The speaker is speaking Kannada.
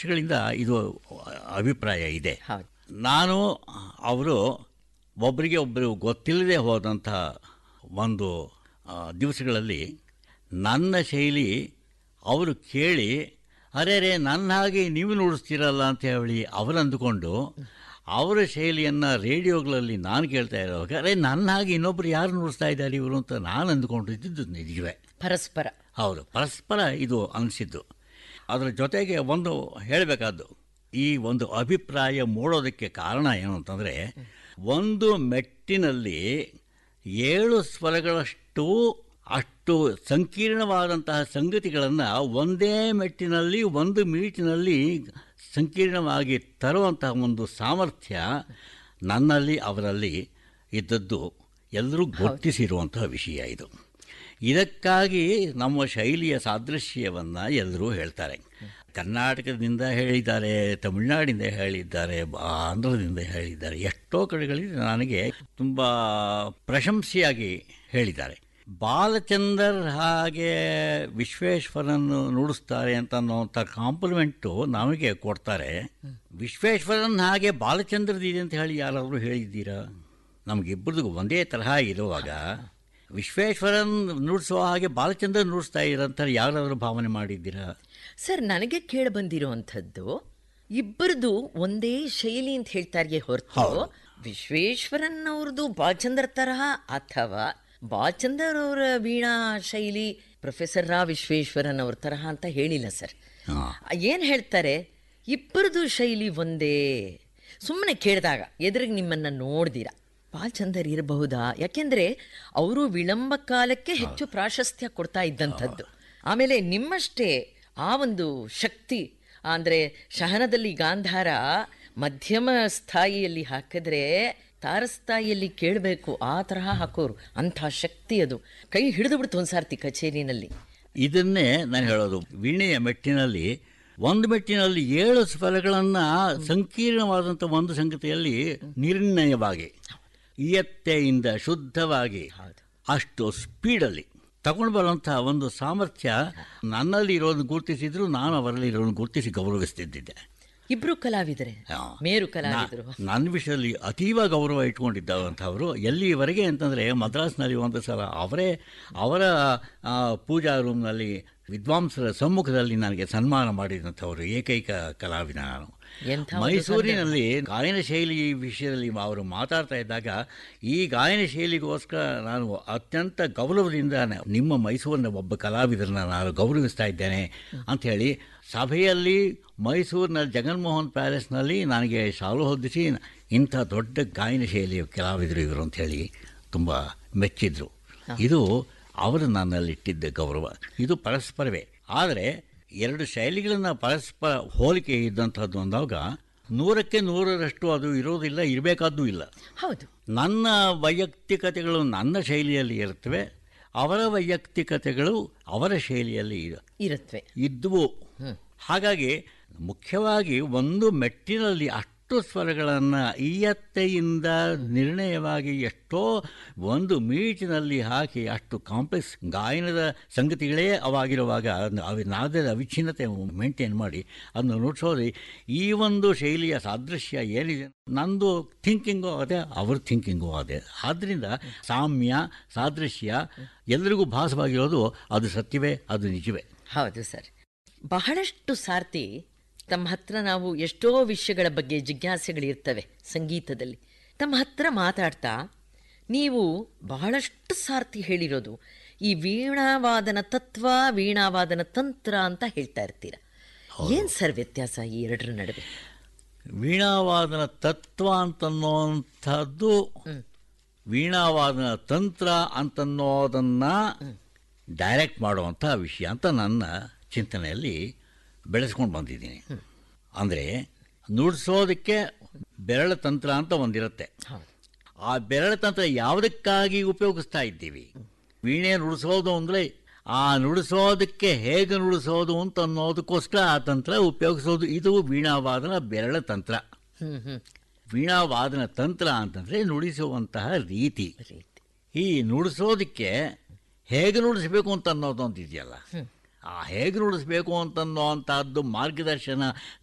ವರ್ಷಗಳಿಂದ ಇದು ಅಭಿಪ್ರಾಯ ಇದೆ ಹೌದು ನಾನು ಅವರು ಒಬ್ಬರಿಗೆ ಒಬ್ಬರು ಗೊತ್ತಿಲ್ಲದೆ ಹೋದಂತಹ ಒಂದು ಆ, ದಿವಸಗಳಲ್ಲಿ ನನ್ನ ಶೈಲಿ ಅವರು ಕೇಳಿ ಅರೆ ರೇ ನನ್ನ ಹಾಗೆ ನೀವು ನುಡಿಸ್ತೀರಲ್ಲ ಅಂತ ಹೇಳಿ ಅವರು ಅಂದುಕೊಂಡು ಅವರ ಶೈಲಿಯನ್ನು ರೇಡಿಯೋಗಳಲ್ಲಿ ನಾನು ಕೇಳ್ತಾ ಇರುವಾಗ ಅರೆ ನನ್ನ ಹಾಗೆ ಇನ್ನೊಬ್ಬರು ಯಾರು ನುಡಿಸ್ತಾ ಇದ್ದಾರೆ ಇವರು ಅಂತ ನಾನು ಅಂದುಕೊಂಡಿದ್ದು ನಿಜವೇ ಪರಸ್ಪರ ಹೌದು ಪರಸ್ಪರ ಇದು ಅನಿಸಿದ್ದು ಅದರ ಜೊತೆಗೆ ಒಂದು ಹೇಳಬೇಕಾದ್ದು ಈ ಒಂದು ಅಭಿಪ್ರಾಯ ಮೂಡೋದಕ್ಕೆ ಕಾರಣ ಏನು ಅಂತಂದರೆ ಒಂದು ಮೆಟ್ಟಿನಲ್ಲಿ ಏಳು ಸ್ವರಗಳಷ್ಟು ಅಷ್ಟು ಸಂಕೀರ್ಣವಾದಂತಹ ಸಂಗತಿಗಳನ್ನು ಒಂದೇ ಮೆಟ್ಟಿನಲ್ಲಿ ಒಂದು ಮೀಟಿನಲ್ಲಿ ಸಂಕೀರ್ಣವಾಗಿ ತರುವಂತಹ ಒಂದು ಸಾಮರ್ಥ್ಯ ನನ್ನಲ್ಲಿ ಅವರಲ್ಲಿ ಇದ್ದದ್ದು ಎಲ್ಲರೂ ಗುರುತಿಸಿರುವಂತಹ ವಿಷಯ ಇದು ಇದಕ್ಕಾಗಿ ನಮ್ಮ ಶೈಲಿಯ ಸಾದೃಶ್ಯವನ್ನು ಎಲ್ಲರೂ ಹೇಳ್ತಾರೆ ಕರ್ನಾಟಕದಿಂದ ಹೇಳಿದ್ದಾರೆ ತಮಿಳುನಾಡಿಂದ ಹೇಳಿದ್ದಾರೆ ಬ- ಆಂಧ್ರದಿಂದ ಹೇಳಿದ್ದಾರೆ ಎಷ್ಟೋ ಕಡೆಗಳಲ್ಲಿ ನನಗೆ ತುಂಬ ಪ್ರಶಂಸೆಯಾಗಿ ಹೇಳಿದ್ದಾರೆ ಬಾಲಚಂದರ್ ಹಾಗೆ ವಿಶ್ವೇಶ್ವರನ್ನು ನುಡಿಸ್ತಾರೆ ಅಂತ ಅನ್ನೋಂಥ ಕಾಂಪ್ಲಿಮೆಂಟು ನಮಗೆ ಕೊಡ್ತಾರೆ ವಿಶ್ವೇಶ್ವರನ್ ಹಾಗೆ ಬಾಲಚಂದ್ರದಿದೆ ಅಂತ ಹೇಳಿ ಯಾರಾದರೂ ಹೇಳಿದ್ದೀರಾ ನಮಗಿಬ್ಬರದು ಒಂದೇ ತರಹ ಇರುವಾಗ ವಿಶ್ವೇಶ್ವರನ್ ನುಡಿಸುವ ಹಾಗೆ ಬಾಲಚಂದ್ರ ನುಡಿಸ್ತಾ ಇರಂತ ಯಾರಾದರೂ ಭಾವನೆ ಮಾಡಿದ್ದೀರಾ ಸರ್ ನನಗೆ ಕೇಳಿ ಬಂದಿರುವಂಥದ್ದು ಇಬ್ಬರದು ಒಂದೇ ಶೈಲಿ ಅಂತ ಹೇಳ್ತಾರಿಗೆ ಹೊರತು ವಿಶ್ವೇಶ್ವರನ್ ಅವ್ರದ್ದು ಬಾಚಂದ್ರ ತರಹ ಅಥವಾ ಬಾಚಂದರ್ ಅವರ ವೀಣಾ ಶೈಲಿ ಪ್ರೊಫೆಸರ್ ರಾ ವಿಶ್ವೇಶ್ವರನ್ ಅವ್ರ ತರಹ ಅಂತ ಹೇಳಿಲ್ಲ ಸರ್ ಹಾಂ ಏನು ಹೇಳ್ತಾರೆ ಇಬ್ಬರದು ಶೈಲಿ ಒಂದೇ ಸುಮ್ಮನೆ ಕೇಳಿದಾಗ ಎದುರಿಗೆ ನಿಮ್ಮನ್ನು ನೋಡ್ದಿರ ಬಾಲ್ಚಂದರ್ ಇರಬಹುದಾ ಯಾಕೆಂದ್ರೆ ಅವರು ವಿಳಂಬ ಕಾಲಕ್ಕೆ ಹೆಚ್ಚು ಪ್ರಾಶಸ್ತ್ಯ ಕೊಡ್ತಾ ಇದ್ದಂಥದ್ದು ಆಮೇಲೆ ನಿಮ್ಮಷ್ಟೇ ಆ ಒಂದು ಶಕ್ತಿ ಅಂದರೆ ಶಹನದಲ್ಲಿ ಗಾಂಧಾರ ಮಧ್ಯಮ ಸ್ಥಾಯಿಯಲ್ಲಿ ಹಾಕಿದ್ರೆ ತಾರಸ್ಥಾಯಿಯಲ್ಲಿ ಕೇಳಬೇಕು ಆ ತರಹ ಹಾಕೋರು ಅಂಥ ಶಕ್ತಿ ಅದು ಕೈ ಹಿಡಿದು ಬಿಡ್ತು ಒಂದ್ಸಾರ್ತಿ ಕಚೇರಿನಲ್ಲಿ ಇದನ್ನೇ ನಾನು ಹೇಳೋದು ವೀಣೆಯ ಮೆಟ್ಟಿನಲ್ಲಿ ಒಂದು ಮೆಟ್ಟಿನಲ್ಲಿ ಏಳು ಸ್ವರಗಳನ್ನು ಸಂಕೀರ್ಣವಾದಂಥ ಒಂದು ಸಂಗತಿಯಲ್ಲಿ ನಿರ್ಣಯವಾಗಿ ಇಯತ್ತೆಯಿಂದ ಶುದ್ಧವಾಗಿ ಅಷ್ಟು ಸ್ಪೀಡಲ್ಲಿ ತಗೊಂಡು ಬರುವಂಥ ಒಂದು ಸಾಮರ್ಥ್ಯ ನನ್ನಲ್ಲಿ ಇರೋದು ಗುರುತಿಸಿದ್ರು ನಾನು ಅವರಲ್ಲಿ ಇರೋದು ಗುರುತಿಸಿ ಗೌರವಿಸ್ತಿದ್ದೆ ಇಬ್ರು ಕಲಾವಿದರೆ ಹಾ. ಮೇರು ಕಲಾವಿದರು ನಾ- ನನ್ನ ವಿಷಯದಲ್ಲಿ ಅತೀವ ಗೌರವ ಇಟ್ಕೊಂಡಿದ್ದವಂಥವರು ಎಲ್ಲಿವರೆಗೆ ಅಂತಂದರೆ ಮದ್ರಾಸ್ನಲ್ಲಿ ಒಂದು ಸಲ ಅವರೇ ಅವರ ಆ, ಪೂಜಾ ರೂಮ್ನಲ್ಲಿ ವಿದ್ವಾಂಸರ ಸಮ್ಮುಖದಲ್ಲಿ ನನಗೆ ಸನ್ಮಾನ ಮಾಡಿದಂಥವರು ಏಕೈಕ ಕಲಾವಿದ ನಾನು ಎಂಥ ಒಂದು ಮೈಸೂರಿನಲ್ಲಿ ಗಾಯನ ಶೈಲಿ ವಿಷಯದಲ್ಲಿ ಅವರು ಮಾತಾಡ್ತಾ ಇದ್ದಾಗ ಈ ಗಾಯನ ಶೈಲಿಗೋಸ್ಕರ ನಾನು ಅತ್ಯಂತ ಗೌರವದಿಂದ ನ- ನಿಮ್ಮ ಮೈಸೂರಿನ ಒಬ್ಬ ಕಲಾವಿದರನ್ನ ನಾನು ಗೌರವಿಸ್ತಾ ಇದ್ದೇನೆ ಅಂಥೇಳಿ ಸಭೆಯಲ್ಲಿ ಮೈಸೂರಿನ ಜಗನ್ಮೋಹನ್ ಪ್ಯಾಲೇಸ್ನಲ್ಲಿ ನನಗೆ ಶಾಲು ಹೊದಿಸಿ ಇಂಥ ದೊಡ್ಡ ಗಾಯನ ಶೈಲಿಯ ಕಲಾವಿದರು ಇವರು ಅಂಥೇಳಿ ತುಂಬ ಮೆಚ್ಚಿದ್ರು ಇದು ಅವರು ನನ್ನಲ್ಲಿಟ್ಟಿದ್ದ ಗೌರವ ಇದು ಪರಸ್ಪರವೇ ಆದರೆ ಎರಡು ಶೈಲಿಗಳನ್ನು ಪರಸ್ಪರ ಹೋಲಿಕೆ ಇದ್ದಂಥದ್ದು ಅಂದಾಗ ನೂರಕ್ಕೆ ನೂರರಷ್ಟು ಅದು ಇರೋದಿಲ್ಲ ಇರಬೇಕಾದ್ದೂ ಇಲ್ಲ ಹೌದು ನನ್ನ ವೈಯಕ್ತಿಕತೆಗಳು ನನ್ನ ಶೈಲಿಯಲ್ಲಿ ಇರುತ್ತವೆ ಅವರ ವೈಯಕ್ತಿಕತೆಗಳು ಅವರ ಶೈಲಿಯಲ್ಲಿ ಇರ- ಇರುತ್ತವೆ ಇದ್ವು ಹಾಗಾಗಿ ಮುಖ್ಯವಾಗಿ ಒಂದು ಮೆಟ್ಟಿನಲ್ಲಿ ಅಷ್ಟು ಸ್ವರಗಳನ್ನು ಈಯತ್ತೆಯಿಂದ ನಿರ್ಣಯವಾಗಿ ಎಷ್ಟೋ ಒಂದು ಮೀಟಿನಲ್ಲಿ ಹಾಕಿ ಅಷ್ಟು ಕಾಂಪ್ಲೆಕ್ಸ್ ಗಾಯನದ ಸಂಗತಿಗಳೇ ಅವಾಗಿರುವಾಗ ಅದ್ನ ಅವಿ ನಾದದ ಅವಿಚ್ಛಿನ್ನತೆ ಮೇಂಟೈನ್ ಮಾಡಿ ಅದನ್ನು ನುಡಿಸೋದು ಈ ಒಂದು ಶೈಲಿಯ ಸಾದೃಶ್ಯ ಏನಿದೆ ನಂದು ಥಿಂಕಿಂಗು ಅದೇ ಅವ್ರ ಥಿಂಕಿಂಗು ಅದೇ ಆದ್ದರಿಂದ ಸಾಮ್ಯ ಸಾದೃಶ್ಯ ಎಲ್ರಿಗೂ ಭಾಸವಾಗಿರೋದು ಅದು ಸತ್ಯವೇ ಅದು ನಿಜವೇ ಹೌದು ಸರ್ ಬಹಳಷ್ಟು ಸಾರ್ತಿ ತಮ್ಮ ಹತ್ರ ನಾವು ಎಷ್ಟೋ ವಿಷಯಗಳ ಬಗ್ಗೆ ಜಿಜ್ಞಾಸೆಗಳಿರ್ತವೆ ಸಂಗೀತದಲ್ಲಿ ತಮ್ಮ ಹತ್ರ ಮಾತಾಡ್ತಾ ನೀವು ಬಹಳಷ್ಟು ಸಾರ್ತಿ ಹೇಳಿರೋದು ಈ ವೀಣಾವಾದನ ತತ್ವ ವೀಣಾವಾದನ ತಂತ್ರ ಅಂತ ಹೇಳ್ತಾ ಇರ್ತೀರ ಏನ್ ಸರ್ ವ್ಯತ್ಯಾಸ ಈ ಎರಡರ ನಡುವೆ ವೀಣಾವಾದನ ತತ್ವ ಅಂತನ್ನೋಂಥದ್ದು ವೀಣಾವಾದನ ತಂತ್ರ ಅಂತನ್ನೋದನ್ನ ಡೈರೆಕ್ಟ್ ಮಾಡುವಂಥ ವಿಷಯ ಅಂತ ನನ್ನ ಚಿಂತನೆಯಲ್ಲಿ ಬೆಳೆಸ್ಕೊಂಡು ಬಂದಿದ್ದೀನಿ ಅಂದರೆ ನುಡಿಸೋದಕ್ಕೆ ಬೆರಳ ತಂತ್ರ ಅಂತ ಒಂದಿರುತ್ತೆ ಹೌದು ಆ ಬೆರಳ ತಂತ್ರ ಯಾವುದಕ್ಕಾಗಿ ಉಪಯೋಗಿಸ್ತಾ ಇದ್ದೀವಿ ವೀಣೆ ನುಡಿಸೋದು ಅಂದರೆ ಆ ನುಡಿಸೋದಕ್ಕೆ ಹೇಗೆ ನುಡಿಸೋದು ಅಂತ ಅನ್ನೋದಕ್ಕೋಸ್ಕರ ಆ ತಂತ್ರ ಉಪಯೋಗಿಸೋದು ಇದು ವೀಣಾವಾದನ ಬೆರಳ ತಂತ್ರ ಹ್ಮ್ ಹ್ಮ್ ವೀಣಾವಾದನ ತಂತ್ರ ಅಂತಂದರೆ ನುಡಿಸುವಂತಹ ರೀತಿ ರೀತಿ ಈ ನುಡಿಸೋದಕ್ಕೆ ಹೇಗೆ ನುಡಿಸ್ಬೇಕು ಅಂತ ಅನ್ನೋದು ಅಂತ ಇದೆಯಲ್ಲ ಆ ಹೇಗೆ ನುಡಿಸ್ಬೇಕು ಅಂತನ್ನೋ ಅಂಥದ್ದು ಮಾರ್ಗದರ್ಶನ